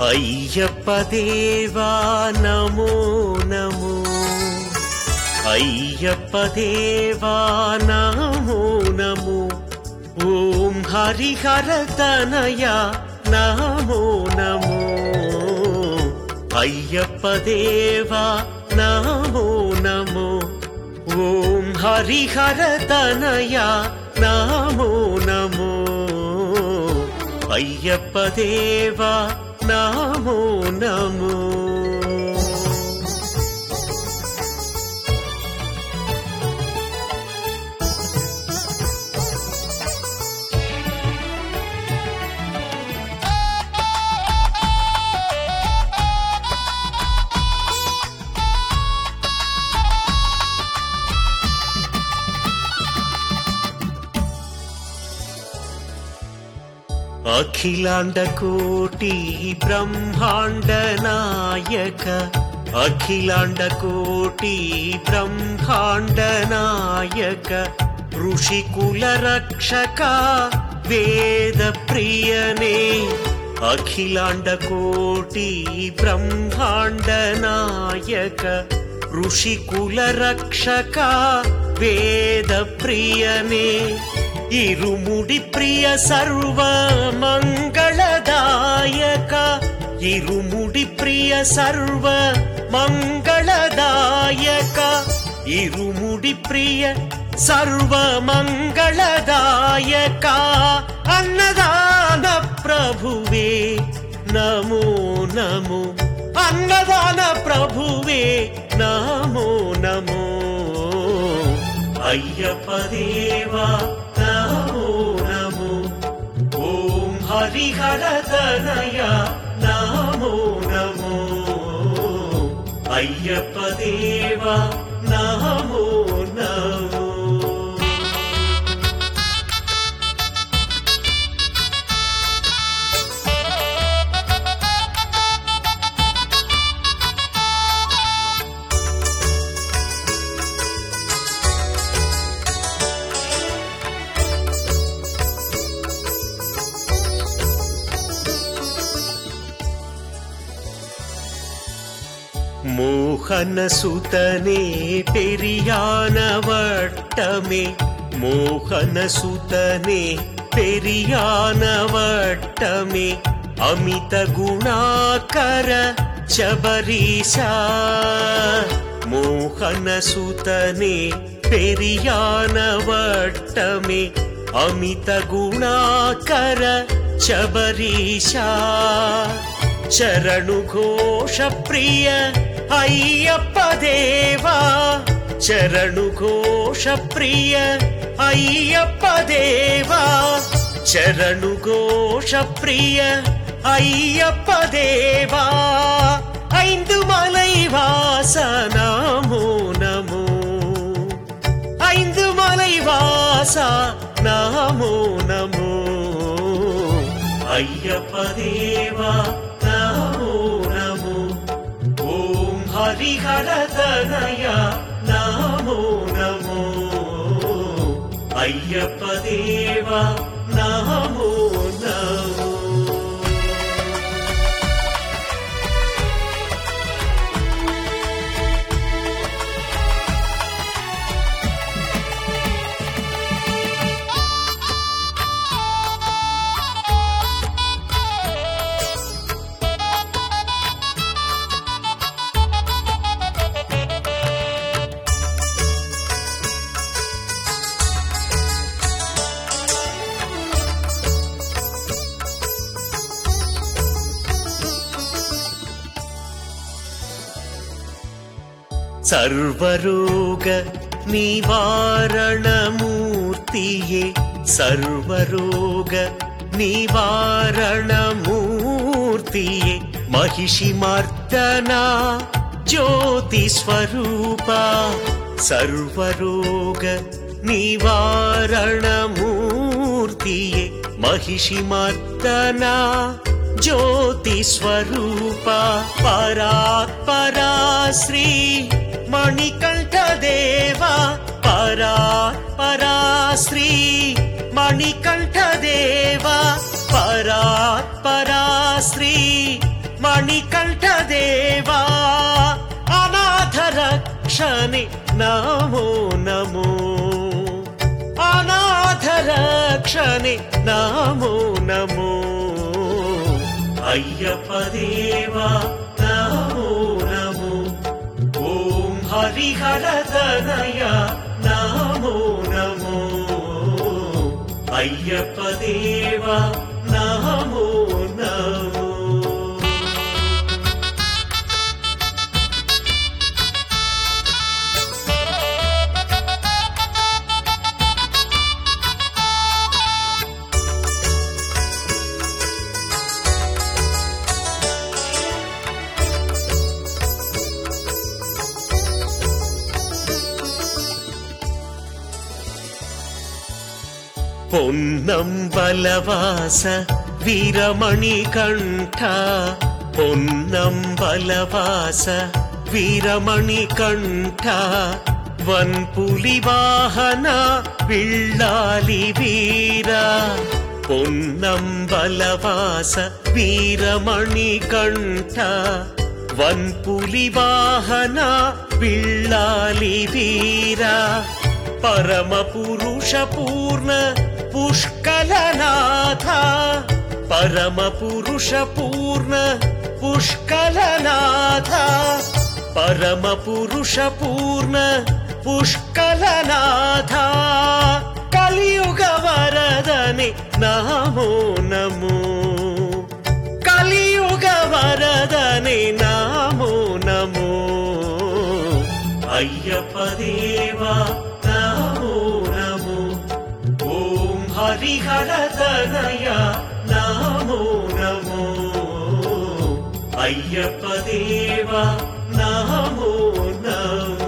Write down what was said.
అయ్యప్ప దేవా నమో నమో అయ్యప్ప దేవా నమో నమో ఓం హరిహర తనయ నమో నమో అయ్యప్ప దేవా నమో నమో ఓం హరిహర తనయ నమో నమో అయ్యప్ప దేవా నమో నమో అఖిలాండ కోటి బ్రహ్మాండ నాయక అఖిలాండ కోటి బ్రహ్మాండ నాయక ఋషికుల రక్షక వేద ప్రియనే అఖిలాండ కోటి బ్రహ్మాండ నాయక ఋషికుల రక్షక వేద ప్రియనే ఇరుముడి ప్రియ సర్వ మంగళదాయక ఇరుముడి ప్రియ సర్వ మంగళదాయక ఇరుముడి ప్రియ సర్వ మంగళదాయక అన్నదాన ప్రభువే నమో నమో అన్నదాన ప్రభువే నమో నమో అయ్యప్ప దేవా నమో నమో ఓం హరిహర తనయ నమో నమో అయ్యప్ప దేవా నమో నమో மோகன சுதனே பெரியான வட்டமே மோகன சுதனே பெரியான வட்டமே அமித குணாகர சபரீஷா மோகன சுதனே பெரியான வட்டமே அமித குணாகர சபரீஷா చరణు ఘోష ప్రియ అయ్యప్ప దేవా చరణు ఘోష ప్రియ అయ్యప్ప దేవా చరణు ఘోష ప్రియ అయ్యప్ప దేవా ఐந்து మలై వాస నమో నమో ఐந்து మలై వాస నమో నమో అయ్యప్ప దేవా నమో నమో ఓం హరిహర తనయ నమో నమో అయ్యప్ప దేవా నమో నమో సర్వరోగ నివారణమూర్తియే సర్వరోగ నివారణమూర్తియే మహిషి మర్దనా జ్యోతి స్వరూప సర్వరోగ నివారణమూర్తియే మహిషి మర్దనా జ్యోతి స్వరూప పరాత్ పరా శ్రీ మణికంఠ దేవా పరాత్ పరా శ్రీ మణికంఠ దేవా పరాత్ పరా శ్రీ మణికంఠదేవా అనాథ రక్షణే నమో నమో అనాథ రక్షణే నమో నమో అయ్యప్ప దేవా నమో నమో ఓం హరిహరదనయ నమో నమో అయ్యప్ప దేవా నమో నమో పొన్నం బలవాస వీరమణి కంఠ పొన్నం బలవాస వీరమణి కంఠ వన్పులి వాహన విళ్ళాలి వీర పొన్నం బలవాస వీరమణి కంఠ వన్పులి వాహన విళ్ళాలి వీర పరమ పురుష పూర్ణ పుష్కలనాథ పరమ పురుష పూర్ణ పుష్కలనాథ పరమ పురుష పూర్ణ పుష్కలనాథ కలియుగ వరదనే నమో నమో కలియుగ వరదనే నమో నమో అయ్యప్ప దేవా నమో నమో ఓం హరిహరదనయ నమో నమో అయ్యప్ప దేవా నమో నమో